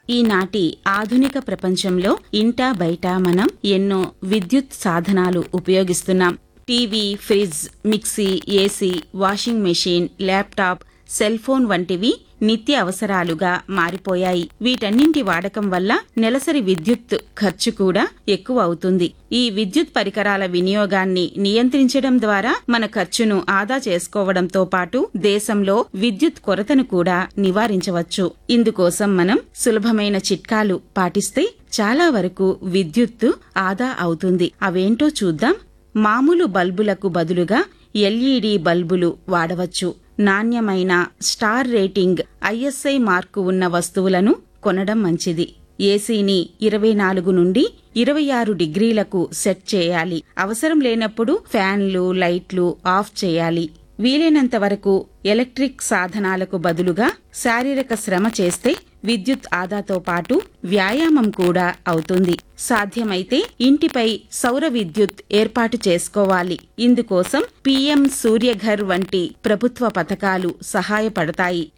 ఈనాటి ఆధునిక ప్రపంచంలో ఇంటా బయట మనం ఎన్నో విద్యుత్ సాధనాలు ఉపయోగిస్తున్నాం TV fridge mixie AC washing machine laptop cell phone వంటివి నిత్య అవసరాలుగా మారిపోయాయి వీటన్నింటి వాడకం వల్ల నెలసరి విద్యుత్ ఖర్చు కూడా ఎక్కువ అవుతుంది ఈ విద్యుత్ పరికరాల వినియోగాన్ని నియంత్రించడం ద్వారా మన ఖర్చును ఆదా చేసుకోవడంతో పాటు దేశంలో విద్యుత్ కొరతను కూడా నివారించవచ్చు ఇందుకోసం మనం సులభమైన చిట్కాలు పాటిస్తే చాలా వరకు విద్యుత్తు ఆదా అవుతుంది అవేంటో చూద్దాం మామూలు బల్బులకు బదులుగా ఎల్ఈడి బల్బులు వాడవచ్చు నాణ్యమైన స్టార్ రేటింగ్ ఐఎస్ఐ మార్కు ఉన్న వస్తువులను కొనడం మంచిది ఏసీని ఇరవై నాలుగు నుండి ఇరవై ఆరు డిగ్రీలకు సెట్ చేయాలి అవసరం లేనప్పుడు ఫ్యాన్లు లైట్లు ఆఫ్ చేయాలి వీలైనంత వరకు ఎలక్ట్రిక్ సాధనాలకు బదులుగా శారీరక శ్రమ చేస్తే విద్యుత్ ఆదాతో పాటు వ్యాయామం కూడా అవుతుంది సాధ్యమైతే ఇంటిపై సౌర విద్యుత్ ఏర్పాటు చేసుకోవాలి ఇందుకోసం పీఎం సూర్యఘర్ వంటి ప్రభుత్వ పథకాలు సహాయపడతాయి